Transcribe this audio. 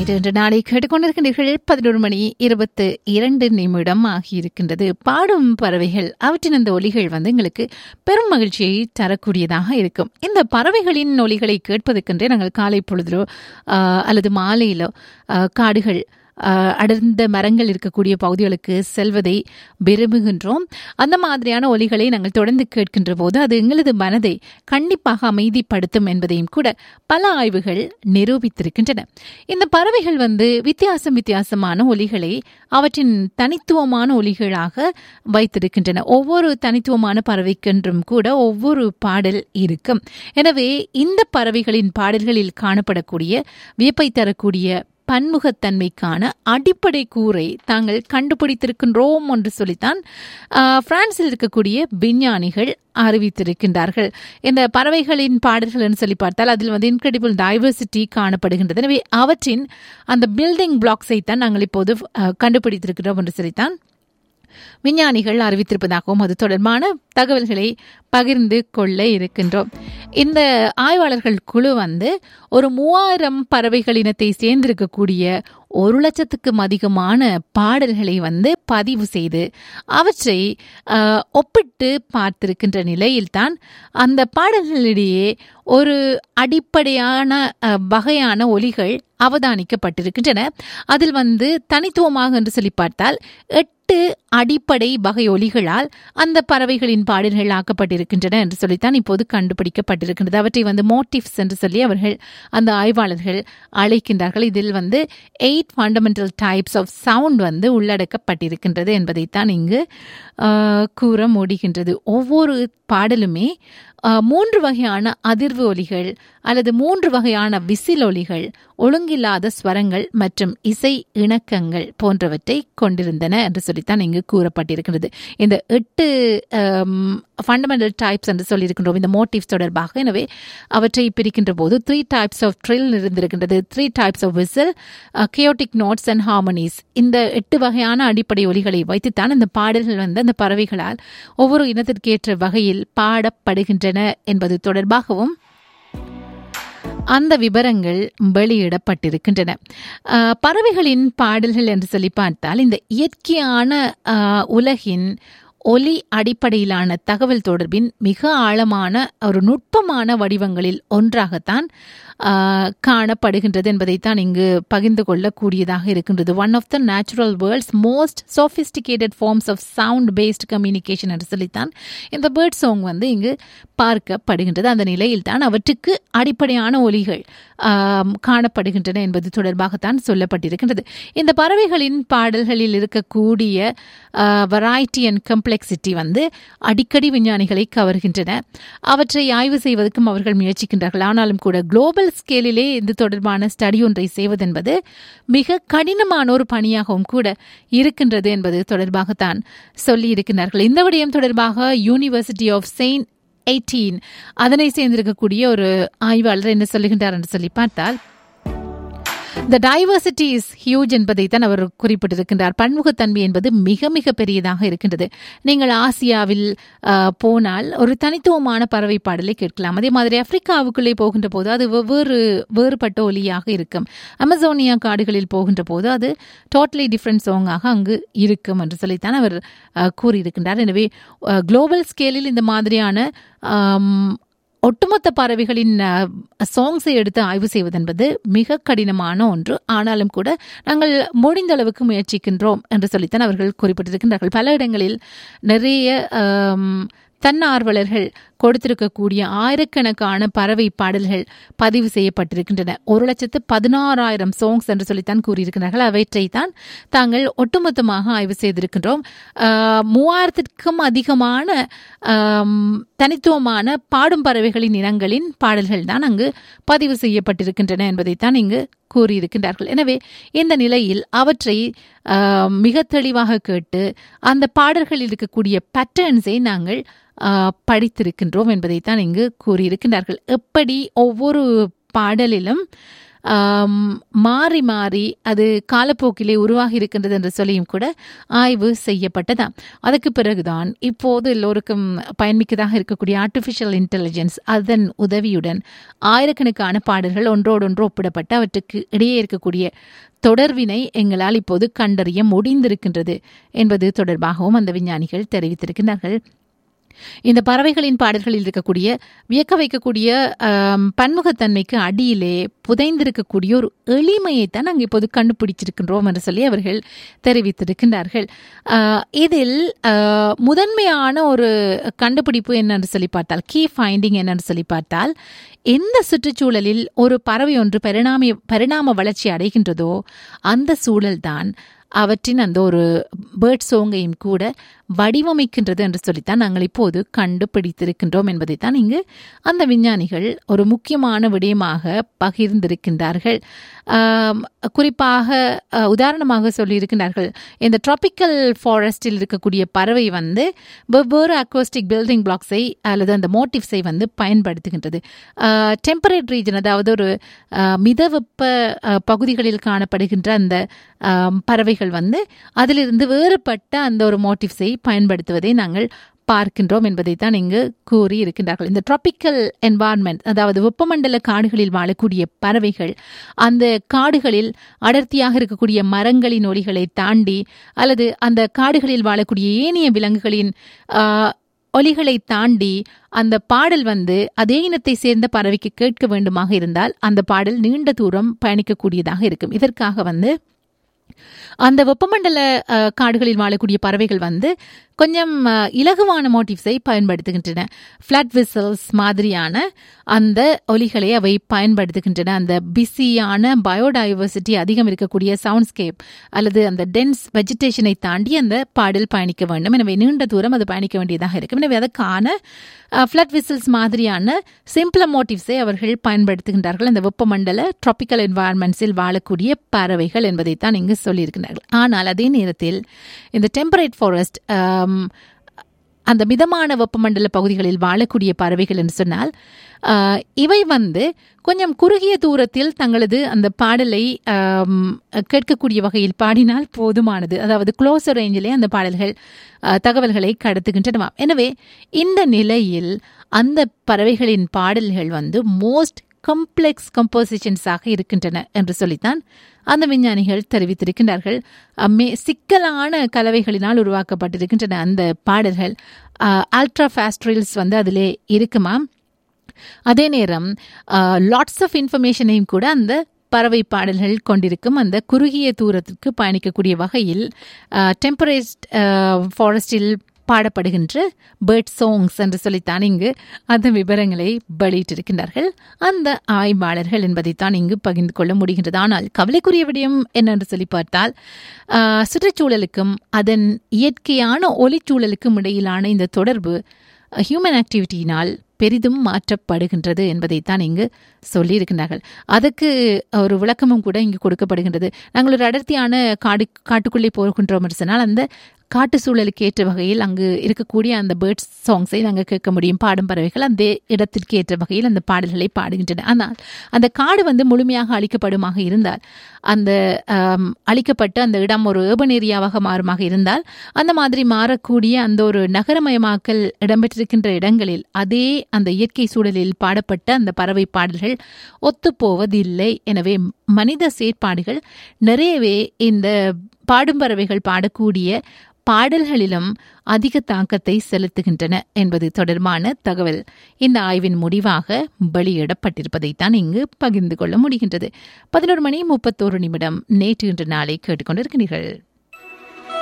இது இன்று நாளை கேட்டுக்கொண்டிருக்கின்றீர்கள் பதினோரு மணி இருபத்து இரண்டு நிமிடம் ஆகியிருக்கின்றது பாடும் பறவைகள் அவற்றின் அந்த ஒலிகள் வந்து எங்களுக்கு பெரும் மகிழ்ச்சியை தரக்கூடியதாக இருக்கும் இந்த பறவைகளின் ஒலிகளை கேட்பதற்கென்றே நாங்கள் காலை பொழுதிலோ ஆஹ், அல்லது மாலையிலோ ஆஹ், காடுகள் ஆஹ், அடர்ந்த மரங்கள் இருக்கக்கூடிய பகுதிகளுக்கு செல்வதை விரும்புகின்றோம் அந்த மாதிரியான ஒலிகளை நாங்கள் தொடர்ந்து கேட்கின்ற போது அது எங்களது மனதை கண்டிப்பாக அமைதிப்படுத்தும் என்பதையும் கூட பல ஆய்வுகள் நிரூபித்திருக்கின்றன இந்த பறவைகள் வந்து வித்தியாசம் வித்தியாசமான ஒலிகளை அவற்றின் தனித்துவமான ஒலிகளாக வைத்திருக்கின்றன ஒவ்வொரு தனித்துவமான பறவைக்கென்றும் கூட ஒவ்வொரு பாடல் இருக்கும் எனவே இந்த பறவைகளின் பாடல்களில் காணப்படக்கூடிய வியப்பை தரக்கூடிய பன்முகத்தன்மைக்கான அடிப்படை கூரை தாங்கள் கண்டுபிடித்திருக்கின்றோம் என்று சொல்லித்தான் ஆஹ், பிரான்சில் இருக்கக்கூடிய விஞ்ஞானிகள் அறிவித்திருக்கின்றார்கள் இந்த பறவைகளின் பாடல்கள் என்று சொல்லி பார்த்தால் அதில் வந்து இன்கிரெடிபிள் டைவர்சிட்டி காணப்படுகின்றது எனவே அவற்றின் அந்த பில்டிங் பிளாக்ஸை தான் நாங்கள் இப்போது ஆஹ், கண்டுபிடித்திருக்கிறோம் என்று சொல்லித்தான் விஞ்ஞானிகள் அறிவித்திருப்பதாகவும் அது தொடர்பான தகவல்களை பகிர்ந்து கொள்ள இருக்கின்றோம் இந்த ஆய்வாளர்கள் குழு வந்து ஒரு மூவாயிரம் பறவைகள் இனத்தை சேர்ந்திருக்கக்கூடிய ஒரு லட்சத்துக்கும் அதிகமான பாடல்களை வந்து பதிவு செய்து அவற்றை ஆஹ், ஒப்பிட்டு பார்த்திருக்கின்ற நிலையில்தான் அந்த பாடல்களிடையே ஒரு அடிப்படையான அஹ், வகையான ஒலிகள் அவதானிக்கப்பட்டிருக்கின்றன அதில் வந்து தனித்துவமாக என்று சொல்லி பார்த்தால் எட்டு அடிப்படை வகை ஒலிகளால் அந்த பறவைகளின் பாடல்கள் ஆக்கப்பட்டிருக்கின்றன என்று சொல்லித்தான் இப்போது கண்டுபிடிக்கப்பட்டிருக்கின்றது அவற்றை வந்து மோட்டிவ்ஸ் என்று சொல்லி அவர்கள் அந்த ஆய்வாளர்கள் அழைக்கின்றார்கள் இதில் வந்து eight fundamental types of sound வந்து உள்ளடக்கப்பட்டிருக்கின்றது என்பதைத்தான் இங்கு ஆஹ், கூற முடிகின்றது ஒவ்வொரு பாடலுமே ஆஹ், மூன்று வகையான அதிர்வு ஒலிகள் அல்லது மூன்று வகையான விசில் ஒலிகள் ஒழுங்கில்லாத ஸ்வரங்கள் மற்றும் இசை இணக்கங்கள் போன்றவற்றை கொண்டிருந்தன என்று சொல்லித்தான் இங்கு கூறப்பட்டிருக்கிறது இந்த எட்டு ஃபண்டமெண்டல் டைப்ஸ் என்று சொல்லியிருக்கின்றோம் இந்த மோட்டிவ்ஸ் தொடர்பாக எனவே அவற்றை பிரிக்கின்ற போது த்ரீ டைப்ஸ் ஆஃப் ட்ரில் இருந்திருக்கின்றது three types of whistle chaotic notes and harmonics இந்த எட்டு வகையான அடிப்படை ஒலிகளை வைத்துத்தான் இந்த பாடல்கள் வந்து அந்த பறவைகளால் ஒவ்வொரு இனத்திற்கேற்ற வகையில் பாடப்படுகின்றன என்பது தொடர்பாகவும் அந்த விவரங்கள் வெளியிடப்பட்டிருக்கின்றன ஆஹ், பறவைகளின் பாடல்கள் என்று சொல்லி பார்த்தால் இந்த இயற்கையான ஆஹ், உலகின் ஒலி அடிப்படையிலான தகவல் தொடர்பின் மிக ஆழமான ஒரு நுட்பமான வடிவங்களில் ஒன்றாகத்தான் ஆஹ், காணப்படுகின்றது என்பதைத்தான் இங்கு பகிர்ந்து கொள்ளக்கூடியதாக இருக்கின்றது one of the natural world's most sophisticated forms of sound based communication என்று சொல்லித்தான் இந்த பேர்ட் சாங் வந்து இங்கு பார்க்கப்படுகின்றது அந்த நிலையில் தான் அவற்றுக்கு அடிப்படையான ஒலிகள் ஆம், காணப்படுகின்றன என்பது தொடர்பாகத்தான் சொல்லப்பட்டிருக்கின்றது இந்த பறவைகளின் பாடல்களில் இருக்கக்கூடிய வெரைட்டி அண்ட் கம்ப்ளெக்சிட்டி வந்து அடிக்கடி விஞ்ஞானிகளை கவர்கின்றன அவற்றை ஆய்வு செய்வதற்கும் அவர்கள் முயற்சிக்கின்றார்கள் ஆனாலும் கூட குளோபல் ஸ்கேலிலே இது தொடர்பான ஸ்டடி ஒன்றை செய்வதென்பது மிக கடினமான ஒரு பணியாகவும் கூட இருக்கின்றது என்பது தொடர்பாகத்தான் சொல்லி இருக்கின்றார்கள் இந்த விடயம் தொடர்பாக யூனிவர்சிட்டி ஆஃப் செயின்ட் எயிட்டீன் அதனை சேர்ந்திருக்கக்கூடிய ஒரு ஆய்வாளர் என்ன சொல்லுகின்றார் என்று சொல்லி பார்த்தால் த டைவர்சிட்டி இஸ் ஹியூஜ் என்பதை தான் அவர் குறிப்பிட்டிருக்கின்றார் பன்முகத்தன்மை என்பது மிக மிக பெரியதாக இருக்கின்றது நீங்கள் ஆசியாவில் ஆஹ், போனால் ஒரு தனித்துவமான பறவை பாடலை கேட்கலாம் அதே மாதிரி ஆப்பிரிக்காவுக்குள்ளே போகின்ற போது அது வெவ்வேறு வேறுபட்ட ஒலியாக இருக்கும் அமசோனியா காடுகளில் போகின்ற போது அது டோட்டலி டிஃப்ரெண்ட் சாங்காக அங்கு இருக்கும் என்று சொல்லித்தான் அவர் ஆஹ், கூறியிருக்கின்றார் எனவே குளோபல் ஸ்கேலில் இந்த மாதிரியான ஆம், ஒட்டுமொத்த பறவைகளின் சாங்ஸை எடுத்து ஆய்வு செய்வதென்பது மிக கடினமான ஒன்று ஆனாலும் கூட நாங்கள் முடிந்த அளவுக்கு முயற்சிக்கின்றோம் என்று சொல்லித்தான் அவர்கள் குறிப்பிட்டிருக்கின்றார்கள் பல இடங்களில் நிறைய ஆம், தன்னார்வலர்கள் கொடுத்திருக்கக்கூடிய ஆயிரக்கணக்கான பறவை பாடல்கள் பதிவு செய்யப்பட்டிருக்கின்றன ஒரு லட்சத்து பதினாறாயிரம் சாங்ஸ் என்று சொல்லித்தான் கூறியிருக்கிறார்கள் அவற்றை தான் தாங்கள் ஒட்டுமொத்தமாக ஆய்வு செய்திருக்கின்றோம் ஆஹ், மூவாயிரத்திற்கும் அதிகமான ஆம், தனித்துவமான பாடும் பறவைகளின் இனங்களின் பாடல்கள் தான் அங்கு பதிவு செய்யப்பட்டிருக்கின்றன என்பதைத்தான் இங்கு கூறியிருக்கின்றார்கள் எனவே இந்த நிலையில் அவற்றை ஆஹ், மிக தெளிவாக கேட்டு அந்த பாடல்களில் இருக்கக்கூடிய பேட்டர்ன்ஸை நாங்கள் ஆஹ், படித்திருக்கின்றோம் என்பதைத்தான் இங்கு கூறியிருக்கின்றார்கள் எப்படி ஒவ்வொரு பாடலிலும் ஆம், மாறி மாறி அது காலப்போக்கிலே உருவாகி இருக்கின்றது என்று சொல்லியும் கூட ஆய்வு செய்யப்பட்டதாம் அதற்கு பிறகுதான் இப்போது எல்லோருக்கும் பயன்மிக்கதாக இருக்கக்கூடிய ஆர்டிஃபிஷியல் இன்டெலிஜென்ஸ் அதன் உதவியுடன் ஆயிரக்கணக்கான பாடல்கள் ஒன்றோடொன்று ஒப்பிடப்பட்டு அவற்றுக்கு இடையே இருக்கக்கூடிய தொடர்பினை எங்களால் இப்போது கண்டறிய முடிந்திருக்கின்றது என்பது தொடர்பாகவும் அந்த விஞ்ஞானிகள் தெரிவித்திருக்கிறார்கள் இந்த பறவைகளின் பாடல்களில் இருக்கக்கூடிய வியக்க வைக்கக்கூடிய ஆம், பன்முகத்தன்மைக்கு அடியிலே புதைந்திருக்கக்கூடிய ஒரு எளிமையைத்தான் நாங்கள் இப்போது கண்டுபிடிச்சிருக்கின்றோம் என்று சொல்லி அவர்கள் தெரிவித்திருக்கின்றார்கள் ஆ, இதில் ஆ, முதன்மையான ஒரு கண்டுபிடிப்பு என்னன்னு சொல்லி பார்த்தால் கீ ஃபைண்டிங் என்னன்னு சொல்லி பார்த்தால் எந்த சுற்றுச்சூழலில் ஒரு பறவை ஒன்று பரிணாம பரிணாம வளர்ச்சி அடைகின்றதோ அந்த சூழல்தான் அவற்றின் அந்த ஒரு பேர்ட் சோங்கையும் கூட வடிவமைக்கின்றது என்று சொல்லித்தான் நாங்கள் இப்போது கண்டுபிடித்திருக்கின்றோம் என்பதைத்தான் இங்கு அந்த விஞ்ஞானிகள் ஒரு முக்கியமான விடயமாக பகிர்ந்திருக்கின்றார்கள் ஆம், குறிப்பாக அஹ், உதாரணமாக சொல்லியிருக்கின்றார்கள் இந்த ட்ராபிக்கல் ஃபாரஸ்டில் இருக்கக்கூடிய பறவை வந்து வெவ்வேறு அக்வாஸ்டிக் பில்டிங் பிளாக்ஸை அல்லது அந்த மோட்டிவ்ஸை வந்து பயன்படுத்துகின்றது டெம்பரேட் ரீஜன் அதாவது ஒரு அஹ், மிதவெப்ப அஹ், பகுதிகளில் காணப்படுகின்ற அந்த ஆம், பறவைகள் வந்து அதிலிருந்து வேறுபட்ட அந்த ஒரு மோட்டிவ்ஸை பயன்படுத்துவதை நாங்கள் பார்க்கின்றோம் என்பதைத்தான் இங்கு கூறி இருக்கின்றார்கள் இந்த ட்ராபிக்கல் என்வாயன்மெண்ட் அதாவது வெப்பமண்டல காடுகளில் வாழக்கூடிய பறவைகள் அந்த காடுகளில் அடர்த்தியாக இருக்கக்கூடிய மரங்களின் ஒலிகளை தாண்டி அல்லது அந்த காடுகளில் வாழக்கூடிய ஏனைய விலங்குகளின் ஆ, ஒலிகளை தாண்டி அந்த பாடல் வந்து அதே இனத்தை சேர்ந்த பறவைக்கு கேட்க வேண்டுமாக இருந்தால் அந்த பாடல் நீண்ட தூரம் பயணிக்கக்கூடியதாக இருக்கும் இதற்காக வந்து அந்த வெப்பமண்டல அஹ், காடுகளில் வாழக்கூடிய பறவைகள் வந்து கொஞ்சம் அஹ், இலகுவான மோட்டிவ்ஸை பயன்படுத்துகின்றன ஃப்ளட் விசல்ஸ் மாதிரியான அந்த ஒலிகளை அவை பயன்படுத்துகின்றன அந்த பிஸியான பயோடைவர்சிட்டி அதிகம் இருக்கக்கூடிய சவுண்ட்ஸ்கேப் அல்லது அந்த டென்ஸ் வெஜிடேஷனை தாண்டி அந்த பாடல் பயணிக்க வேண்டும் எனவே நீண்ட தூரம் அது பயணிக்க வேண்டியதாக இருக்கும் எனவே அதற்கான ஃப்ளட் விசில்ஸ் மாதிரியான சிம்பிள மோட்டிவ்ஸை அவர்கள் பயன்படுத்துகின்றார்கள் அந்த வெப்பமண்டல ட்ராபிக்கல் என்வாயன்மெண்ட்ஸில் வாழக்கூடிய பறவைகள் என்பதைத்தான் இங்கு சொல்லியிருக்கிறார்கள் ஆனால் அதே நேரத்தில் இந்த டெம்பரேட் ஃபாரஸ்ட் அந்த மிதமான வெப்பமண்டல பகுதிகளில் வாழக்கூடிய பறவைகள் என்று சொன்னால் ஆஹ், இவை வந்து கொஞ்சம் குறுகிய தூரத்தில் தங்களது அந்த பாடலை ஆம், கேட்கக்கூடிய வகையில் பாடினால் போதுமானது அதாவது க்ளோசர் ரேஞ்சிலே அந்த பாடல்கள் ஆஹ், தகவல்களை கடத்துகின்றனவாம் எனவே இந்த நிலையில் அந்த பறவைகளின் பாடல்கள் வந்து மோஸ்ட் கம்ப்ளெக்ஸ் கம்போசிஷன்ஸாக இருக்கின்றன என்று சொல்லித்தான் அந்த விஞ்ஞானிகள் தெரிவித்திருக்கின்றார்கள் அம்மே சிக்கலான கலவைகளினால் உருவாக்கப்பட்டிருக்கின்றன அந்த பாடல்கள் அல்ட்ரா ஃபாஸ்ட்ரில்ஸ் வந்து அதிலே இருக்குமாம் அதே நேரம் லாட்ஸ் ஆஃப் இன்ஃபர்மேஷனையும் கூட அந்த பறவை பாடல்கள் கொண்டிருக்கும் அந்த குறுகிய தூரத்திற்கு பயணிக்கக்கூடிய வகையில் டெம்பரேட் ஃபாரஸ்டில் பாடப்படுகின்ற பேர்ட் சாங்ஸ் என்று சொல்லித்தான் இங்கு அந்த விவரங்களை வெளியிட்டிருக்கின்றார்கள் அந்த ஆய்வாளர்கள் என்பதைத்தான் இங்கு பகிர்ந்து கொள்ள முடிகின்றது ஆனால் கவலைக்குரிய விடயம் என்னென்று சொல்லி பார்த்தால் ஆஹ், சுற்றுச்சூழலுக்கும் அதன் இயற்கையான ஒளிச்சூழலுக்கும் இடையிலான இந்த தொடர்பு ஹியூமன் ஆக்டிவிட்டியினால் பெரிதும் மாற்றப்படுகின்றது என்பதைத்தான் இங்கு சொல்லியிருக்கிறார்கள் அதுக்கு ஒரு விளக்கமும் கூட இங்கு கொடுக்கப்படுகின்றது நாங்கள் ஒரு அடர்த்தியான காடு காட்டுக்குள்ளே போகின்றோம் என்று சொன்னால் அந்த காட்டு சூழலுக்கு ஏற்ற வகையில் அங்கு இருக்கக்கூடிய அந்த பேர்ட்ஸ் சாங்ஸை நாங்கள் கேட்க முடியும் பாடும் பறவைகள் அந்த இடத்திற்கு ஏற்ற வகையில் அந்த பாடல்களை பாடுகின்றன ஆனால் அந்த காடு வந்து முழுமையாக அழிக்கப்படுமாக இருந்தால் அந்த ஆம், அழிக்கப்பட்ட அந்த இடம் ஒரு ஏர்பன் ஏரியாவாக மாறுமாக இருந்தால் அந்த மாதிரி மாறக்கூடிய அந்த ஒரு நகரமயமாக்கல் இடம்பெற்றிருக்கின்ற இடங்களில் அதே அந்த இயற்கை சூழலில் பாடப்பட்ட அந்த பறவை பாடல்கள் ஒத்துப்போவதில்லை எனவே மனித செயற்பாடுகள் நிறையவே இந்த பாடும் பறவைகள் பாடக்கூடிய பாடல்களிலும் அதிக தாக்கத்தை செலுத்துகின்றன என்பது தொடர்பான தகவல் இந்த ஆய்வின் முடிவாக வெளியிடப்பட்டிருப்பதைத்தான் இங்கு பகிர்ந்து கொள்ள முடிகின்றது பதினோரு மணி முப்பத்தோரு நிமிடம் நேற்று இன்று நாளை கேட்டுக்கொண்டிருக்கிறீர்கள்